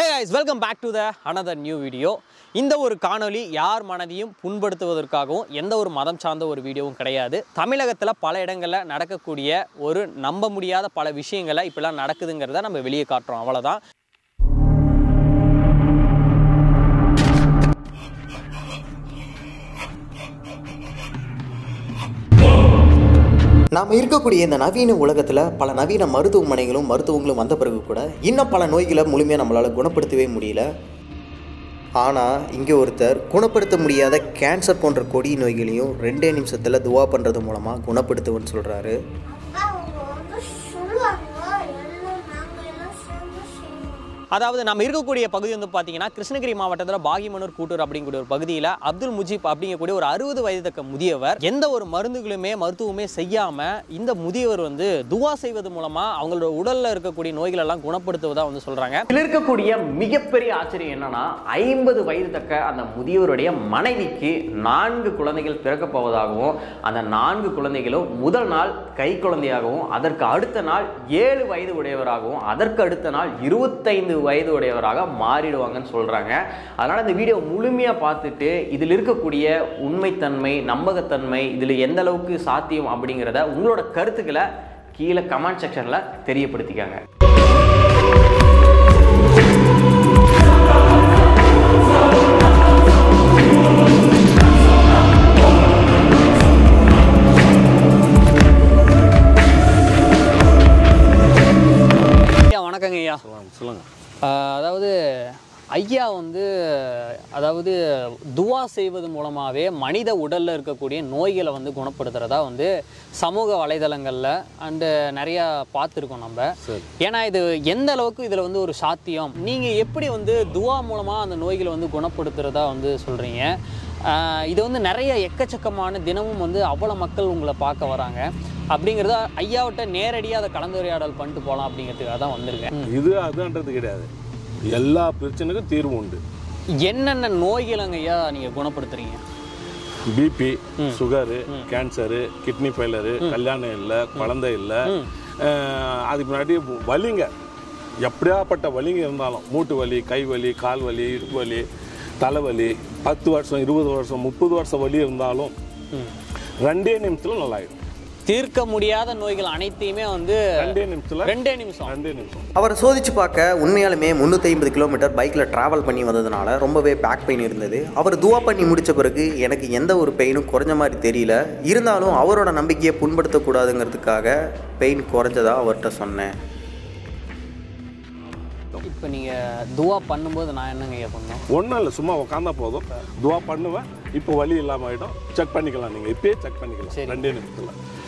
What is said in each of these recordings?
Hey guys welcome back to the another new video இந்த ஒரு காணொளி யார் மனதையும் புண்படுத்துவதற்காகவும் எந்த ஒரு மதம் சார்ந்த ஒரு வீடியோவும் கிடையாது தமிழகத்தில் பல இடங்களில் நடக்கக்கூடிய ஒரு நம்ப முடியாத பல விஷயங்களை இப்படிலாம் நடக்குதுங்கிறத நம்ம வெளியே காட்டுறோம் அவ்வளோதான் நாம் இருக்கக்கூடிய இந்த நவீன உலகத்தில் பல நவீன மருத்துவமனைகளும் மருத்துவங்களும் வந்த பிறகு கூட இன்னும் பல நோய்களை முழுமையாக நம்மளால் குணப்படுத்தவே முடியல ஆனால் இங்கே ஒருத்தர் குணப்படுத்த முடியாத கேன்சர் போன்ற கொடிய நோய்களையும் ரெண்டே நிமிஷத்தில் துவா பண்ணுறது மூலமாக குணப்படுத்துவேன்னு சொல்கிறாரு அவங்க வந்து சொல்லுவாங்க எல்லாம் நாங்க எல்லாம் சேர்ந்து செய்வோம் அதாவது நம்ம இருக்கக்கூடிய பகுதி வந்து பார்த்தீங்கன்னா கிருஷ்ணகிரி மாவட்டத்தில் பாகிமனூர் கூட்டூர் அப்படிங்கக்கூடிய ஒரு பகுதியில் அப்துல் முஜீப் அப்படிங்கக்கூடிய ஒரு அறுபது வயது தக்க முதியவர் எந்த ஒரு மருந்துகளுமே மருத்துவமே செய்யாமல் இந்த முதியவர் வந்து துவா செய்வது மூலமாக அவங்களோட உடலில் இருக்கக்கூடிய நோய்கள் எல்லாம் குணப்படுத்துவதா வந்து சொல்கிறாங்க இதில் இருக்கக்கூடிய மிகப்பெரிய ஆச்சரியம் என்னன்னா ஐம்பது வயது தக்க அந்த முதியவருடைய மனைவிக்கு நான்கு குழந்தைகள் பிறக்கப் போவதாகவும் அந்த நான்கு குழந்தைகளும் முதல் நாள் கை குழந்தையாகவும் அதற்கு அடுத்த நாள் ஏழு வயது உடையவராகவும் அதற்கு அடுத்த நாள் இருபத்தைந்து வயது உடையவராக மாறிடுவாங்கன்னு சொல்றாங்க அதனால இந்த வீடியோ முழுமையா பார்த்துட்டு இதில் இருக்கக்கூடிய உண்மைத்தன்மை நம்பகத்தன்மை இதில் எந்த அளவுக்கு சாத்தியம் அப்படிங்கிறத உங்களோட கருத்துக்களை கீழே கமெண்ட் செக்ஷன்ல தெரியப்படுத்திக்காங்க ஐயா வணக்கங்க ஐயா சொல்லுங்க ஆஹ் அதாவது ஐயா வந்து அதாவது துவா செய்வது மூலமாகவே மனித உடலில் இருக்கக்கூடிய நோய்களை வந்து குணப்படுத்துறதா வந்து சமூக வலைதளங்களில் அண்டு நிறையா பார்த்துருக்கோம் நம்ம ஏன்னா இது எந்த அளவுக்கு இதில் வந்து ஒரு சாத்தியம் நீங்கள் எப்படி வந்து துவா மூலமாக அந்த நோய்களை வந்து குணப்படுத்துறதா வந்து சொல்கிறீங்க இது வந்து நிறைய எக்கச்சக்கமான தினமும் வந்து அவ்வளோ மக்கள் உங்களை பார்க்க வராங்க அப்படிங்கிறத ஐயாவிட்ட நேரடியாக அதை கலந்துரையாடல் பண்ணிட்டு போகலாம் அப்படிங்கிறதுக்காக தான் வந்திருக்கேன் இது அதுன்றது கிடையாது எல்லா பிரச்சனைக்கும் தீர்வு உண்டு என்னென்ன நோய்களங்க ஐயா நீங்க குணப்படுத்துறீங்க BP sugar cancer kidney failure கல்யாணம் இல்லை குழந்தை இல்லை அதுக்கு முன்னாடி வலிங்க எப்படியாப்பட்ட வலிங்க இருந்தாலும் மூட்டு வலி கை வலி கால் வலி இடுப்பு வலி தலைவலி பத்து வருஷம் இருபது வருஷம் முப்பது வருஷம் வலி இருந்தாலும் ரெண்டே நிமிஷத்துல நல்லாயிடும் தீர்க்க முடியாத நோய்கள் அனைத்தையுமே வந்து ரெண்டே நிமிஷத்துல ரெண்டே நிமிஷம் ரெண்டே நிமிஷம் அவரை சோதிச்சு பார்க்க உண்மையாலுமே முந்நூற்றி ஐம்பது கிலோமீட்டர் பைக்கில் ட்ராவல் பண்ணி வந்ததுனால ரொம்பவே பேக் பெயின் இருந்தது அவர் துவா பண்ணி முடித்த பிறகு எனக்கு எந்த ஒரு பெயினும் குறைஞ்ச மாதிரி தெரியல இருந்தாலும் அவரோட நம்பிக்கையை புண்படுத்தக்கூடாதுங்கிறதுக்காக பெயின் குறைஞ்சதா அவர்கிட்ட சொன்னேன் இப்போ நீங்க துவா பண்ணும்போது நான் என்னங்க ஐயா பண்ணணும் ஒன்றும் இல்லை சும்மா உட்காந்தா போதும் துவா பண்ணுவேன் இப்போ வலி இல்லாமல் ஆகிடும் செக் பண்ணிக்கலாம் நீங்கள் இப்பயே செக் பண்ணிக்கலாம் ரெண்டே நிமிஷத்தில்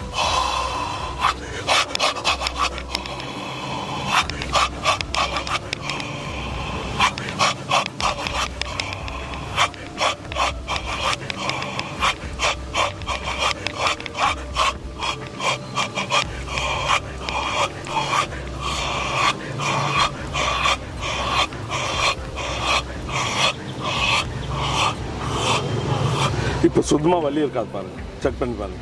இப்போ சுத்தமாக வலி இருக்காது பாருங்க செக் பண்ணி பாருங்க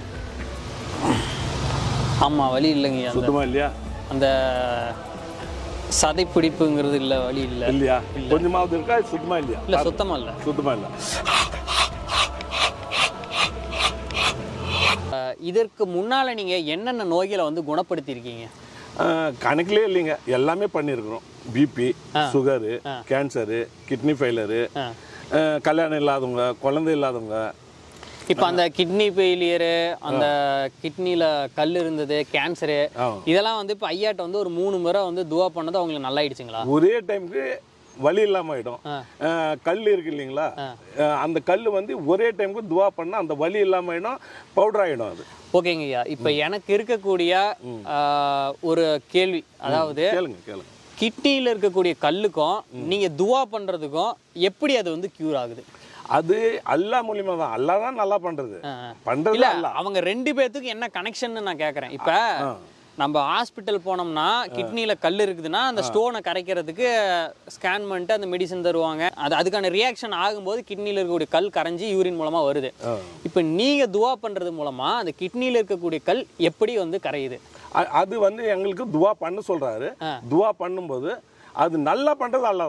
ஆமா வலி இல்லைங்க ஐயா அந்த- சுத்தமாக இல்லையா அந்த சதை பிடிப்புங்கிறது இல்லை வலி இல்லை இல்லையா கொஞ்சமாவது இருக்கா சுத்தமாக இல்லையா இல்லை சுத்தமா இல்லை சுத்தமாக இல்லை அஹ் இதற்கு முன்னால நீங்க என்னென்ன நோய்களை வந்து குணப்படுத்தியிருக்கீங்க கணக்கிலே இல்லைங்க எல்லாமே பண்ணியிருக்கிறோம் BP sugar cancer kidney failure கல்யாணம் இல்லாதவங்க குழந்தை இல்லாதவங்க இப்போ அந்த கிட்னி ஃபெயிலியரு அந்த கிட்னியில் கல் இருந்தது கேன்சரு ஆ. இதெல்லாம் வந்து இப்போ ஐயாட்ட வந்து ஒரு மூணு முறை வந்து துவா பண்ணது அவங்களுக்கு நல்லாயிடுச்சுங்களா ஒரே டைமுக்கு வலி இல்லாமல் ஆகிடும் கல் இருக்கு இல்லைங்களா அஹ், அந்த கல் வந்து ஒரே டைமுக்கு துவா பண்ணால் அந்த வலி இல்லாமல் ஆகிடும் பவுடர் ஆகிடும் அது ஓகேங்க ஐயா இப்போ எனக்கு இருக்கக்கூடிய ஆ, ஒரு கேள்வி அதாவது கேளுங்க கேளுங்க கிட்னியில் இருக்கக்கூடிய கல்லுக்கும் நீங்க துவா பண்றதுக்கும் எப்படி அது வந்து கியூர் ஆகுது அது அல்லா மூலியமா தான் அல்லா தான் நல்லா பண்றது ஆ, ஆ. பண்றது இல்ல அல்லா அவங்க ரெண்டு பேர்த்துக்கும் என்ன கனெக்ஷன் நான் கேட்குறேன் இப்போ நம்ம ஹாஸ்பிட்டல் போனோம்னா கிட்னியில் கல் இருக்குதுன்னா அந்த ஸ்டோனை கரைக்கிறதுக்கு ஸ்கேன் பண்ணிட்டு அந்த மெடிசன் தருவாங்க அது அதுக்கான ரியாக்ஷன் ஆகும்போது கிட்னியில் இருக்கக்கூடிய கல் கரைஞ்சி யூரின் மூலமாக வருது இப்போ நீங்கள் துவா பண்ணுறது மூலமாக அந்த கிட்னியில் இருக்கக்கூடிய கல் எப்படி வந்து கரையுது அ- அது வந்து எங்களுக்கு துவா பண்ண சொல்றாரு துவா பண்ணும்போது அது நல்லா பண்றது அல்லா தான்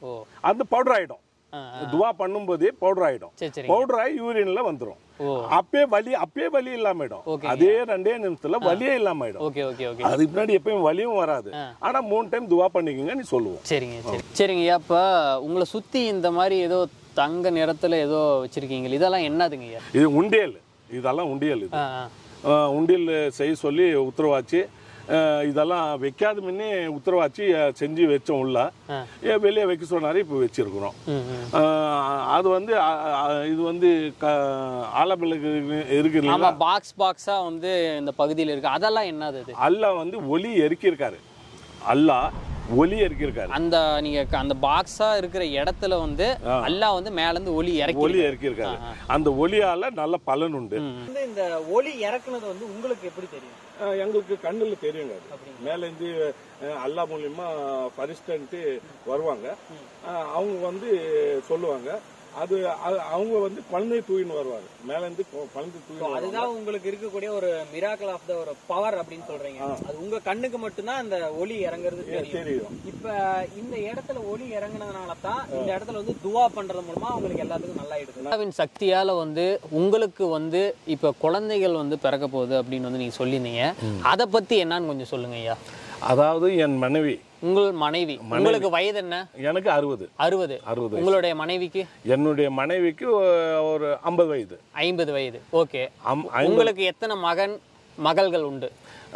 ஓ அது பவுடர் ஆயிடும் ஆ, துவா பண்ணும்போதே பவுடர் ஆயிடும் சரி சரி பவுடர் ஆகி யூரின்ல வந்துரும் ஓ அப்பே வலி அப்பே வலி இல்லாம ஆயிடும் Okay. அதே ரெண்டே நிமிஷத்துல வலியே இல்லாம ஆயிடும் ஓகே ஓகே ஓகே அதுக்கு முன்னாடி எப்பயும் வலியும் வராது ஆனா மூணு டைம் துவா பண்ணிக்கங்க நீ சொல்லுவோம் சரிங்க சரி சரிங்கய்யா இப்போ உங்களை சுற்றி இந்த மாதிரி ஏதோ தங்க நிறத்தில் ஏதோ வச்சுருக்கீங்க இதெல்லாம் என்னதுங்க ஐயா இது உண்டியல் இதெல்லாம் உண்டியல் இது ஆ ஆ அஹ் உண்டியல் செய்ய சொல்லி உத்தரவாச்சு அஹ் இதெல்லாம் வைக்காத முன்னே உத்தரவாச்சு அஹ் செஞ்சு வச்சோம் உள்ள ஆ. ஏன் வெளியே வைக்க சொன்னாரு இப்போ வச்சிருக்கிறோம் ம் ம் அஹ் அது வந்து அ- அ- இது வந்து க ஆலமிளகு இருக்கு இல்லைங்களா ஆமாம் பாக்ஸ் பாக்ஸாக வந்து இந்த பகுதியில் இருக்கு அதெல்லாம் என்னது அது அல்லாஹ் வந்து ஒலி எரிக்கிருக்காரு அல்லாஹ் ஒலி எரிக்கிருக்காரு அந்த நீங்க க- அந்த பாக்ஸா இருக்கிற இடத்துல வந்து அல்லாஹ் வந்து மேல இருந்து ஒளி இறக்கி ஒலி இறக்கியிருக்காரு அந்த ஒலியால நல்ல பலன் உண்டு வந்து இந்த ஒளி இறக்குனது வந்து உங்களுக்கு எப்படி தெரியும் அஹ் எங்களுக்கு கண்ணுல தெரியுங்க அது. மேல இருந்து அஹ், அல்லாஹ் மூலியமா பரிஸ்டன்ட்டு வருவாங்க அஹ், அவங்க வந்து சொல்லுவாங்க அது அது- அவங்க வந்து குழந்தை தூயின்னு வருவாங்க மேல இருந்து கு- குழந்தை தூயின்னு வருவாங்க. அதுதான் உங்களுக்கு இருக்கக்கூடிய ஒரு மிராக்கல் ஆஃப் த ஒரு பவர் அப்படின்னு சொல்றீங்க அது உங்க கண்ணுக்கு மட்டும்தான் அந்த ஒளி இறங்குறது தெரியும் தெரியும் இப்ப இந்த இடத்துல ஒளி இறங்குனதுனால தான் இந்த இடத்துல வந்து துவா பண்றது மூலமா உங்களுக்கு எல்லாத்துக்கும் நல்லா இருக்கு சக்தியால வந்து உங்களுக்கு வந்து இப்ப குழந்தைகள் வந்து பிறக்க போகுது அப்படின்னு வந்து நீங்க சொல்லியிருந்தீங்க அதை பத்தி என்னன்னு கொஞ்சம் சொல்லுங்க ஐயா அதாவது என் மனைவி உங்கள் மனைவி உங்களுக்கு வயது என்ன எனக்கு அறுபது அறுபது அறுபது உங்களுடைய மனைவிக்கு என்னுடைய மனைவிக்கு ஒ- ஒரு ஐம்பது வயது ஐம்பது வயது ஓகே அம்- ஐம்பது- உங்களுக்கு எத்தனை மகன் மகள்கள் உண்டு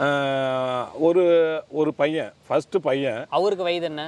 அஹ், ஒரு ஒரு பையன் ஃபர்ஸ்ட் பையன் அவருக்கு வயது என்ன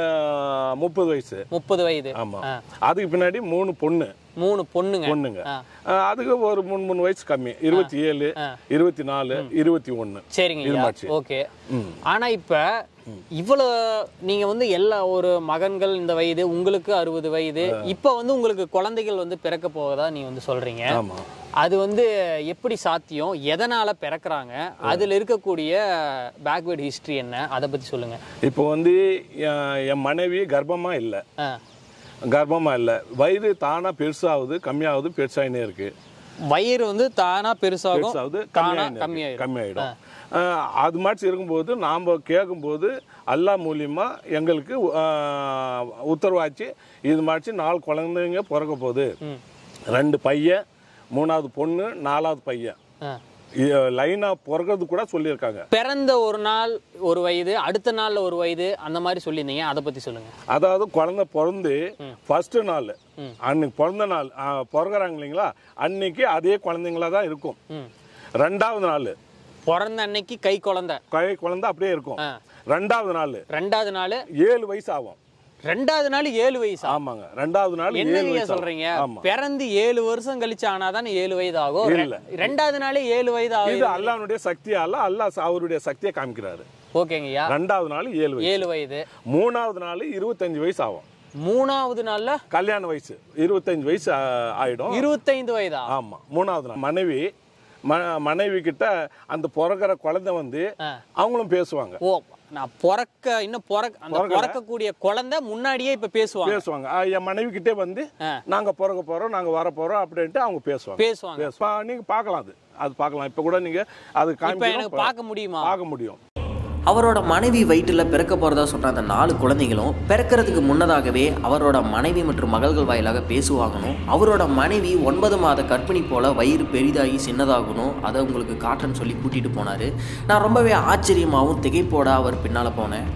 அஹ், முப்பது வயசு முப்பது வயது ஆமா ஆ. அதுக்கு பின்னாடி மூணு பொண்ணு மூணு பொண்ணுங்க பொண்ணுங்க ஆ. அஹ், அதுக்கு ஒரு மூணு மூணு வயசு கம்மி இருபத்தி ஏழு இருபத்தி நாலு இருபத்தி ஒண்ணு சரிங்க இது ஐயா மாச்சு. ஓகே ஆனா இப்ப இவ்வளவு நீங்க வந்து எல்லா ஒரு மகன்கள் இந்த வயது உங்களுக்கு அறுபது வயது இப்ப வந்து உங்களுக்கு குழந்தைகள் வந்து பிறக்க போவதா நீங்க வந்து சொல்றீங்க ஆமா அது வந்து எப்படி சாத்தியம் எதனால பிறக்கறாங்க அதுல இருக்கக்கூடிய பேக்வேர்ட் ஹிஸ்டரி என்ன அதை பத்தி சொல்லுங்க இப்போ வந்து என் என் மனைவி கர்ப்பமா இல்லை ஆ. கர்ப்பமா இல்லை வயிறு தானா பெருசாகுது கம்மியாகுது பெருசாயினே இருக்கு வயிறு வந்து தானா பெருசாகும் பெருசாகுது தானா கம்மியாயினே கம்மியாயிடும் இருக்கு. கம்மியாயிடும் அஹ், அது மாதிரி இருக்கும்போது நாம் கேட்கும்போது அல்லாஹ் மூலியமா எங்களுக்கு அஹ், உத்தரவாச்சு இது மாதிரி நாலு குழந்தைங்க பிறக்க போகுது ரெண்டு பையன் மூணாவது பொண்ணு நாலாவது பையன் ஆ. லைனா பிறக்கிறது கூட சொல்லியிருக்காங்க பிறந்த ஒரு நாள் ஒரு வயது அடுத்த நாள்ல ஒரு வயது அந்த மாதிரி சொல்லியிருந்தீங்க அதை பத்தி சொல்லுங்க அதாவது குழந்தை பிறந்து ஃபர்ஸ்ட் நாள் அன்னைக்கு பிறந்த நாள் ஆ, பிறகுறாங்க இல்லைங்களா அன்னைக்கு அதே குழந்தைங்களா தான் இருக்கும் ம். ரெண்டாவது நாள் பிறந்த அன்னைக்கு கை குழந்தை கை குழந்தை அப்படியே இருக்கும் ஆ. ரெண்டாவது நாள் ரெண்டாவது நாள் ஏழு வயசு ஆகும் ரெண்டாவது நாள் ஏழு வயசு ஆமாங்க ரெண்டாவது நாள் ஏழு என்னங்க வயசு ஆகும். சொல்றீங்க ஆமா பிறந்து ஏழு வருஷம் கழிச்சு ஆனாதான் ஏழு வயது ஆகும் இல்ல. ரெண்டாவது நாளே ஏழு வயது இது ஆகும் அல்லாஹ்வுடைய சக்தியால அல்லாஹ் அவருடைய சக்தியை காமிக்கிறாரு ஓகேங்கய்யா ரெண்டாவது நாள் ஏழு வயசு ஏழு வயது மூணாவது நாள் இருபத்தஞ்சு வயசு ஆகும் மூணாவது நாள்ல கல்யாண வயசு இருபத்தஞ்சு வயசு ஆ- ஆயிடும் இருபத்தைந்து வயதா ஆமா மூணாவது நாள் மனைவி ம- மனைவி கிட்ட அந்த பிறக்கிற குழந்தை வந்து ஆ. அவங்களும் பேசுவாங்க ஓ நான் பிறக்க இன்னும் பிறக்க அந்த பிறக்கக்கூடிய குழந்தை முன்னாடியே இப்ப பேசுவாங்க பேசுவாங்க ஆ, என் மனைவி கிட்டே வந்து ஆ. நாங்க பிறக்க போறோம் நாங்க வர போறோம் அப்படின்ட்டு அவங்க பேசுவாங்க பேசுவாங்க பேசுவா நீங்க பார்க்கலாம் அது அது பார்க்கலாம் இப்ப கூட நீங்க அது இப்ப எனக்கு காமிக்கணும் பார்க்க முடியுமா பார்க்க முடியும் அவரோட மனைவி வயிற்றில் பிறக்க போகிறதா சொன்ன அந்த நாலு குழந்தைகளும் பிறக்கிறதுக்கு முன்னதாகவே அவரோட மனைவி மற்றும் மகள்கள் வாயிலாக பேசுவாங்கணும் அவரோட மனைவி ஒன்பது மாத கர்ப்பிணி போல வயிறு பெரிதாகி சின்னதாகணும் அதை உங்களுக்கு காட்டுன்னு சொல்லி கூட்டிகிட்டு போனார் நான் ரொம்பவே ஆச்சரியமாகவும் திகைப்போட அவர் பின்னால் போனேன்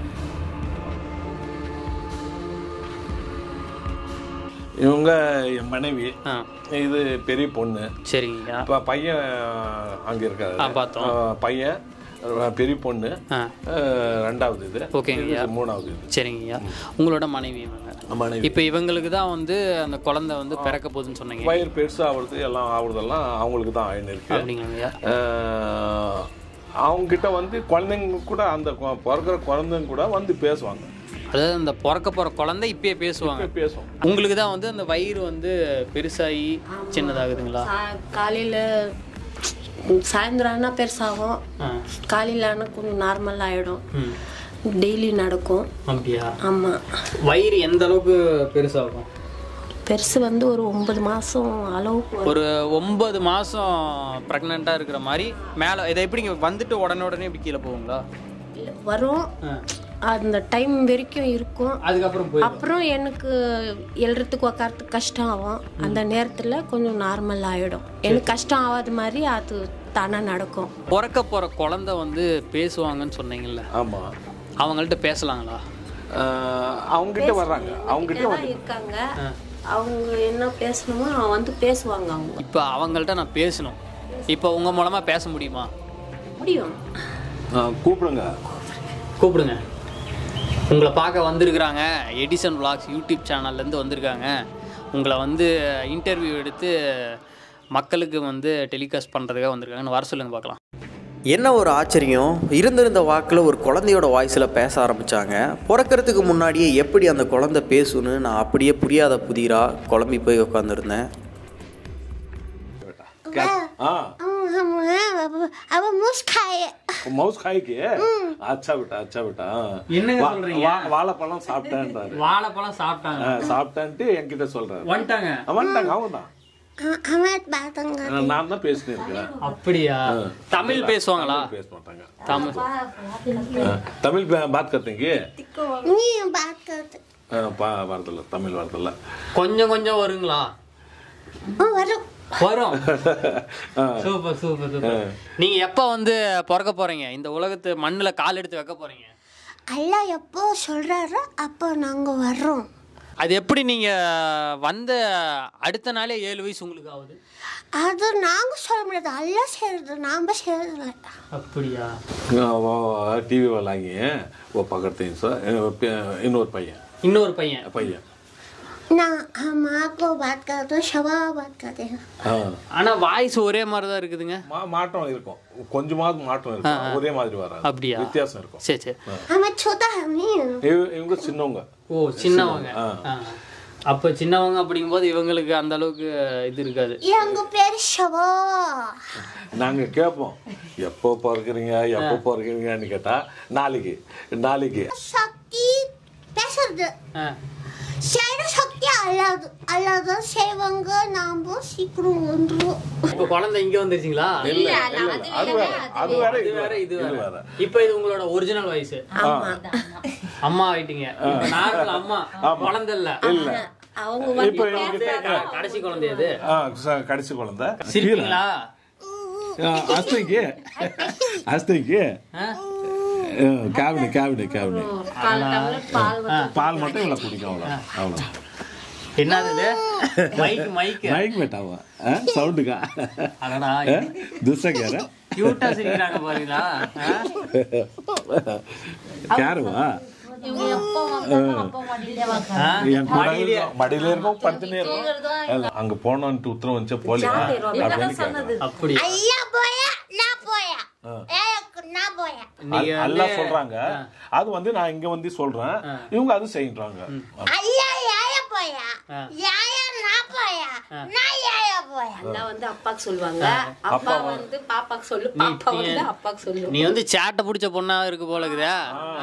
இவங்க என் மனைவி ஆ, இது பெரிய பொண்ணு சரிங்கய்யா இப்ப பையன் அங்க இருக்காரு ஆ, பார்த்தோம். ஆ, பையன் அஹ், பெரிய பொண்ணு ஆ, அஹ், ரெண்டாவது இது ஓகேங்கய்யா. இது மூணாவது இது சரிங்கய்யா உங்களோட மனைவி இவங்க மனைவி இப்போ இவங்களுக்கு தான் வந்து அந்த குழந்தை வந்து பிறக்க போகுதுன்னு சொன்னீங்க வயிறு பெருசு ஆகுறது எல்லாம் ஆகுறதெல்லாம் அவங்களுக்கு தான் ஆயின்னு இருக்கு அப்படிங்கய்யா அஹ், அவங்க கிட்ட வந்து குழந்தைங்க கூட அந்த கொ- பிறக்கிற குழந்தைங்க கூட வந்து பேசுவாங்க அதாவது அந்த பிறக்க போற குழந்தை இப்பயே பேசுவாங்க பேசும் உங்களுக்கு தான் வந்து அந்த வயிறு வந்து பெருசாகி சின்னதாகுதுங்களா சா- காலையில சாயந்தரம் ஆனால் பெருசாகும் ஆ. காலையில் ஆனால் கொஞ்சம் நார்மல் ஆகிடும் ம் டெய்லி நடக்கும் அப்படியா ஆமாம் வயிறு எந்த அளவுக்கு பெருசாகும் பெருசு வந்து ஒரு ஒன்பது மாதம் அளவுக்கு வரும். ஒரு ஒன்பது மாதம் ப்ரெக்னெண்ட்டாக இருக்கிற மாதிரி மேலே இதை எப்படி இங்க வந்துட்டு உடனே உடனே இப்படி கீழே போகுங்களா இல்ல, வரும் ஆ. அந்த டைம் வரைக்கும் இருக்கும் அதுக்கப்புறம் போய் அப்புறம் எனக்கு எழுறதுக்கு உக்காரத்துக்கு கஷ்டம் ஆகும் அந்த நேரத்தில் கொஞ்சம் நார்மல் ஆகிடும் எனக்கு கஷ்டம் ஆகாத மாதிரி அது தானாக நடக்கும் பிறக்க போற குழந்தை வந்து பேசுவாங்கன்னு சொன்னீங்கல்ல ஆமா அவங்கள்ட்ட பேசலாங்களா ஆஹ் அவங்ககிட்ட வர்றாங்க அவங்ககிட்ட தான் இருக்காங்க அவங்க என்ன பேசணுமோ வந்து பேசுவாங்க அவங்க இப்போ அவங்கள்ட்ட நான் பேசணும் இப்போ உங்க மூலமா பேச முடியுமா முடியும் ஆஹ் கூப்பிடுங்க கூப்பிடுங்க உங்களை பார்க்க வந்திருக்கிறாங்க எடிசன் vlogs யூடியூப் சேனல்லேருந்து வந்திருக்காங்க உங்களை வந்து இன்டர்வியூ எடுத்து மக்களுக்கு வந்து டெலிகாஸ்ட் பண்ணுறதுக்காக வந்திருக்காங்கன்னு வர சொல்லுங்க பார்க்கலாம் என்ன ஒரு ஆச்சரியம் இருந்திருந்த வாக்கில் ஒரு குழந்தையோட வாய்ஸில் பேச ஆரம்பித்தாங்க பிறக்கறதுக்கு முன்னாடியே எப்படி அந்த குழந்தை பேசுன்னு நான் அப்படியே புரியாத புதிராக குழம்பி போய் உட்காந்துருந்தேன் हाँ अब मुझ खाए மவுஸ் காய்க்கு அச்சா बेटा अच्छा बेटा என்னங்க வா- சொல்றீங்க? வா- வாழைப்பழம் சாப்பிட்டேன்றாரு வாழைப்பழம் சாப்பிட்டாங்க ஆ, சாப்பிட்டேன்ட்டு என்கிட்ட சொல்றாரு வந்துட்டாங்க ஆ, வந்துட்டாங்க அவங்க தான் हमारे बात अंगा நான் தான் பேசினே இருக்கிறேன் அப்படியா தமிழ் பேசுவாங்களா பேச மாட்டாங்க தமிழ் ஆ, தமிழ் பே- बात करते हैं नहीं बात करते வரதில்ல தமிழ் வரதில்ல கொஞ்சம் கொஞ்சம் வருங்களா ओ, वरुण வரும் சூப்பர் சூப்பர் சூப்பர் நீங்க எப்ப வந்து பிறக்க போறீங்க இந்த உலகத்து மண்ணுல கால் எடுத்து வைக்க போறீங்க அல்லா எப்போ சொல்றாரோ அப்போ நாங்க வர்றோம் அது எப்படி நீங்க வந்த அடுத்த நாளே ஏழு வயசு உங்களுக்கு ஆகுது அது நாங்க சொல்ல முடியாது அல்லா செய்யறது நாம செய்யறதில்ல அப்படியா टीवी वाला आई है वो पकड़ते हैं सर இன்னொரு பையன் இன்னொரு பையன் பையன் ना हम आपको बात करते हैं शबा बात करते हैं ஆ. ஆனா வாய்ஸ் ஒரே மாதிரி தான் இருக்குதுங்க மா- மாற்றம் இருக்கும் கொஞ்சமாவது மாற்றம் இருக்கும் ஒரே மாதிரி வராது அப்படியா? வித்தியாசம் இருக்கும் சரி சரி हमें छोटा है नहीं இவ- இவங்க சின்னவங்க ஓ சின்னவங்க ஆ. ஆ. அப்ப சின்னவங்க அப்படிங்கும்போது இவங்களுக்கு அந்த அளவுக்கு இது இருக்காது ये अंग पेर शबा நாங்க கேட்போம் எப்போ பிறக்கிறீங்க எப்போ பிறக்கிறீங்கன்னு கேட்டா நாளைக்கு நாளைக்கு शक्ति பேசுறது ஆ. செய்யற சக்தி அல்லாது அல்லாத செய்வாங்க நாம சீக்கிரம் வந்துருவோம் இப்ப குழந்தை இங்க வந்துருச்சுங்களா இல்ல இல்ல இல்ல. அது வேற அது வேற இது இது வேற வேற இது இது வேற வேற இப்ப இது உங்களோட ஒரிஜினல் வாய்ஸ் அம்மா ஆயிட்டீங்க இப்ப நார்மல் அம்மா குழந்தை இல்ல அவங்க இப்போ இவங்க க- கடைசி குழந்தை அது ஆ, ச- கடைசி குழந்தை சிரிப்பீங்களா அஸ்தைக்கு அஸ்தைக்கு ஆ? கேபினி கேபினி கேபினி கால் டம்ளர் பால் பால் மட்டும் இவ்வளவு குடிக்கும் அவ்வளோ அவ்வளோ என்னது இது மைக் மைக் மைக் பேட்டாவா சவுண்டுக்கா அடடா दूसरा क्या रहा கியூட்டா சிரிக்கிறாங்க பாருங்களா யாருவா ஆ? என் கூட இருக்கும். மடியில இருக்கும் படுத்துனே இருக்கும் இல்ல, அங்க போனோன்ட்டு உத்தரவு வந்துச்சு போலியா அப்படின்னு கேக்குறாங்க. அப்படி ஐயா போயா நான் போயா ஏக்கு நான் போயா நீங்க அல்- அல்லாஹ் சொல்றாங்க அது வந்து நான் இங்க வந்து சொல்றேன் இவங்க அது செய்யறாங்க ஐயா யாயா போயா யாயா நான் போயா நான் யாயா போயா எல்லாம் வந்து அப்பாக்கு சொல்லுவாங்க அப்பா வந்து பாப்பாக்கு சொல்லு பாப்பா வந்து அப்பாக்கு சொல்லு நீ வந்து சேட்டை பிடிச்ச பொண்ணா இருக்கு போல இருக்குதா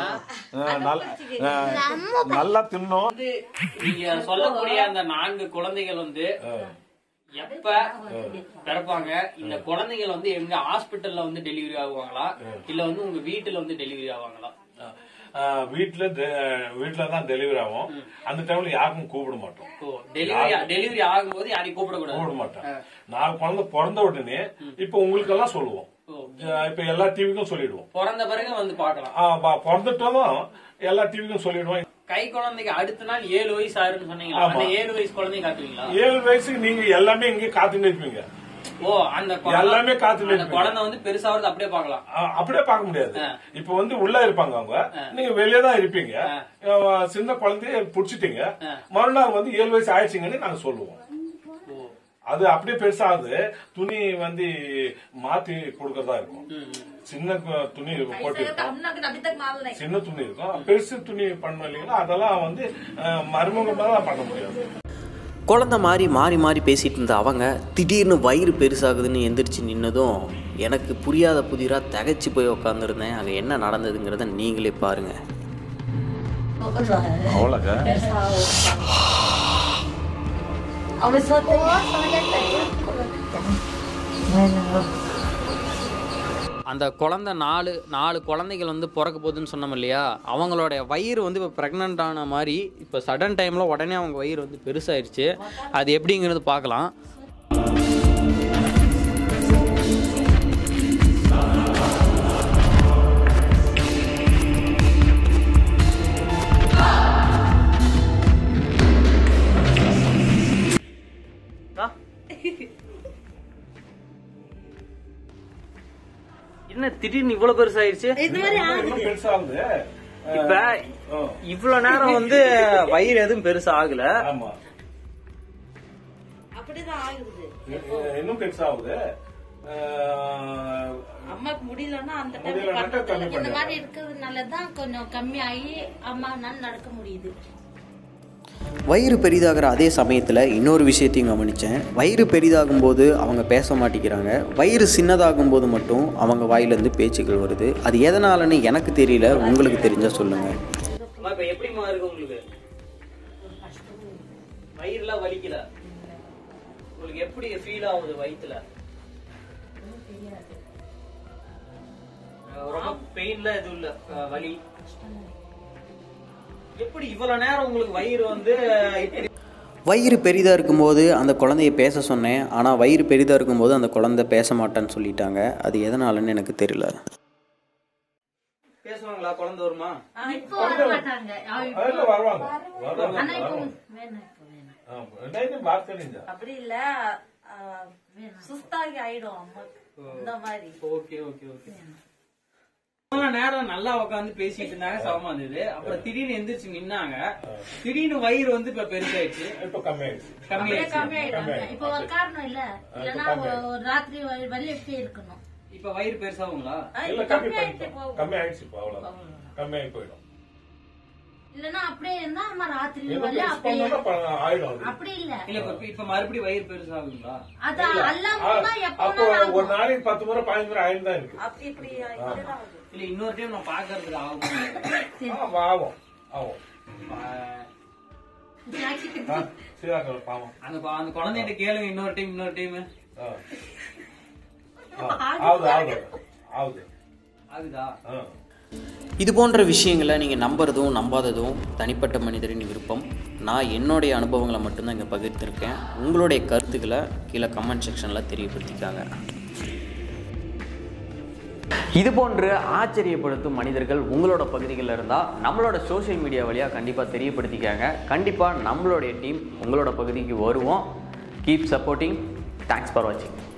நல்லா தின்னோம் நீங்க சொல்லக்கூடிய அந்த நான்கு குழந்தைகள் வந்து எப்ப பிறப்பாங்க இந்த குழந்தைகள் வந்து எங்க ஹாஸ்பிட்டல்ல வந்து டெலிவரி ஆகுவாங்களா இல்ல வந்து உங்க வீட்டுல வந்து டெலிவரி ஆவாங்களா ஆஹ் வீட்ல டெ- வீட்ல தான் டெலிவரி ஆகும் அந்த டைம்ல யாருக்கும் கூப்பிட மாட்டோம் ஓ டெலிவரி டெலிவரி ஆகும்போது யாரையும் கூப்பிடக்கூடாது கூப்பிட மாட்டோம் நான் குழந்தை பிறந்த உடனே இப்ப உங்களுக்கு எல்லாம் சொல்லுவோம் ஆஹ் இப்ப எல்லா டிவிக்கும் சொல்லிடுவோம் பிறந்த பிறகு வந்து பார்க்கலாம் ஆஹ் ப- பிறந்துட்டதும் எல்லா டிவிக்கும் சொல்லிடுவோம் கை குழந்தைக்கு அடுத்த நாள் ஏழு வயசு ஆயிருன்னு சொன்னீங்களா அந்த ஏழு வயசு குழந்தைய காட்டுவீங்களா ஏழு வயசுக்கு நீங்க எல்லாமே இங்கே காத்துட்டு இருப்பீங்க ஓ அந்த குழந்தை- எல்லாமே காத்துட்டு அந்த இருப்பீங்க. குழந்தை வந்து பெருசாவது அப்படியே பார்க்கலாம் ஆஹ் அப்படியே பார்க்க முடியாது இப்ப வந்து உள்ள இருப்பாங்க அவங்க நீங்க வெளியே தான் இருப்பீங்க ஆஹ் சின்ன குழந்தைய புடிச்சிட்டீங்க மறுநாள் வந்து ஏழு வயசு ஆயிடுச்சுங்கன்னு நாங்க சொல்லுவோம் அது அப்படியே பெருசாகுது துணி வந்து மாத்தி கொடுக்கறதா இருக்கும் சின்ன கு- துணி போட்டு இருக்கும் சின்ன துணி இருக்கும் பெருசு துணி பண்ணோம் இல்லைங்களா அதெல்லாம் வந்து ஆஹ் மருமக தான் பண்ண முடியாது குழந்த மாதிரி மாறி மாறி பேசிகிட்டு இருந்த அவங்க திடீர்னு வயிறு பெருசாகுதுன்னு எந்திரிச்சு நின்னதும் எனக்கு புரியாத புதிராக திகைச்சு போய் உக்காந்துருந்தேன் அங்கே என்ன நடந்ததுங்கிறத நீங்களே பாருங்கள் அவ்வளோக்கா அந்த குழந்தை நாலு நாலு குழந்தைகள் வந்து பிறக்க போகுதுன்னு சொன்னோம் இல்லையா அவங்களோட வயிறு வந்து இப்போ ப்ரெக்னென்ட் ஆன மாதிரி இப்போ சடன் டைமில் உடனே அவங்க வயிறு வந்து பெருசாயிருச்சு அது எப்படிங்கிறது பார்க்கலாம் என்ன திடீர்னு இவ்வளவு பெருசாயிருச்சு இன்னும் பெருசாகுது இப்ப இவ்வளவு நேரம் வந்து வயிறு எதுவும் பெருசா ஆகல ஆமா அப்படிதான் ஆகுது இன்னும் பெருசாகுது அஹ், அம்மாக்கு முடியலன்னா அந்த டைம் முடியலன்னாக்கா கம்மி இந்த பண்ணிடலாம். மாதிரி இருக்கிறதுனால தான் கொஞ்சம் கம்மியாகி அம்மானால நடக்க முடியுது வயிறு பெரிதாகிற அதே சமயத்தில் இன்னொரு விஷயத்தையும் கவனித்தேன் வயிறு பெரிதாகும் போது அவங்க பேச மாட்டேங்கிறாங்க வயிறு சின்னதாகும் போது மட்டும் அவங்க வாயிலேருந்து பேச்சுக்கள் வருது அது எதனாலன்னு எனக்கு தெரியல உங்களுக்கு தெரிஞ்சால் சொல்லுங்கள் இப்ப எப்படிமா இருக்கு உங்களுக்கு வயிறுலாம் வலிக்கல உங்களுக்கு எப்படி ஃபீல் ஆகுது வயித்துல அஹ் ரொம்ப பெயின்ல எதுவும் இல்ல அஹ் வலி எப்படி இவ்வளவு நேரம் உங்களுக்கு வயிறு வந்து இப்படி வயிறு பெரிதாக இருக்கும்போது அந்த குழந்தைய பேச சொன்னேன் ஆனால் வயிறு பெரிதாக இருக்கும்போது அந்த குழந்தை பேச மாட்டேன்னு சொல்லிட்டாங்க அது எதனாலன்னு எனக்கு தெரியல பேசுவாங்களா குழந்தை வருமா இப்போ வர மாட்டாங்க அதெல்லாம் வருவாங்க வருவாங்க ஆனா இப்போ வருவாங்க. வேணாம் இப்போ வேணாம் ஆமா. नहीं, नहीं, बात करेंगे அப்படி இல்ல ஆ, சுஸ்தாகி ஆயிடும் அம்மாக்கு இந்த மாதிரி ஓகே ஓகே ஓகே இவ்வளவு நேரம் நல்லா உட்காந்து பேசிட்டு இருந்தாங்க சமமா இருந்தது அப்புறம் திடீர்னு எந்திரிச்சு நின்னாங்க திடீர்னு வயிறு வந்து இப்ப பெருசாயிடுச்சு இப்போ கம்மியாயிடுச்சு கம்மி அப்படியே ஆயிடுச்சு கம்மியாயிடும் இப்போ உட்காரணும் இல்ல இல்லன்னா ஒரு ராத்திரி வெளியே போய் இருக்கணும் இப்ப வயிறு பெருசாகுங்களா ஆ, இல்ல இப்போ கம்மி கம்மியாயிட்டு பண்ணிட்டோம் போகும் கம்மி ஆயிடுச்சு இப்போ அவ்வளவுதான் கம்மியாகி போயிடும் இல்லன்னா அப்படியே இருந்தா அம்மா ராத்திரி இன்னும் வெளியே பெருசு அப்படியே பண்ணோம்னா ப- ஆயிடும் அது. அப்படி இல்ல இல்ல இப்ப இப்ப மறுபடியும் வயிறு பெருசாகுங்களா அது எல்லாம் ஆ, எப்போ அப்போ ஒரு நாளைக்கு பத்து முறை பதினஞ்சு முறை ஆயிரம் தான் இருக்கு அப்படி இப்படி இப்படிதான் ஆகுது. இல்ல இன்னொரு டைம் நான் பாக்குறதுக்கு ஆகும் ஆ, ஆகும் ஆகும் ஆ, சீதாக்கள் பாவம் அந்த பா- அந்த குழந்தைகிட்ட கேளுங்க இன்னொரு டைம் இன்னொரு டைம் ஆ. ஆ, ஆகுது ஆகுது ஆகுது ஆகுதா ஆ இது போன்ற விஷயங்களை நீங்கள் நம்புறதும் நம்பாததும் தனிப்பட்ட மனிதரின் விருப்பம் நான் என்னுடைய அனுபவங்களை மட்டும்தான் இங்கே பகிர்ந்திருக்கேன் உங்களுடைய கருத்துக்களை கீழே கமெண்ட் செக்ஷனில் தெரியப்படுத்திக்காங்க இது போன்று ஆச்சரியப்படுத்தும் மனிதர்கள் உங்களோட பகுதிகளில் இருந்தால் நம்மளோட சோஷியல் மீடியா வழியாக கண்டிப்பாக தெரியப்படுத்திக்காங்க கண்டிப்பாக நம்மளுடைய டீம் உங்களோட பகுதிக்கு வருவோம் கீப் சப்போர்ட்டிங் தேங்க்ஸ் ஃபார் வாட்சிங்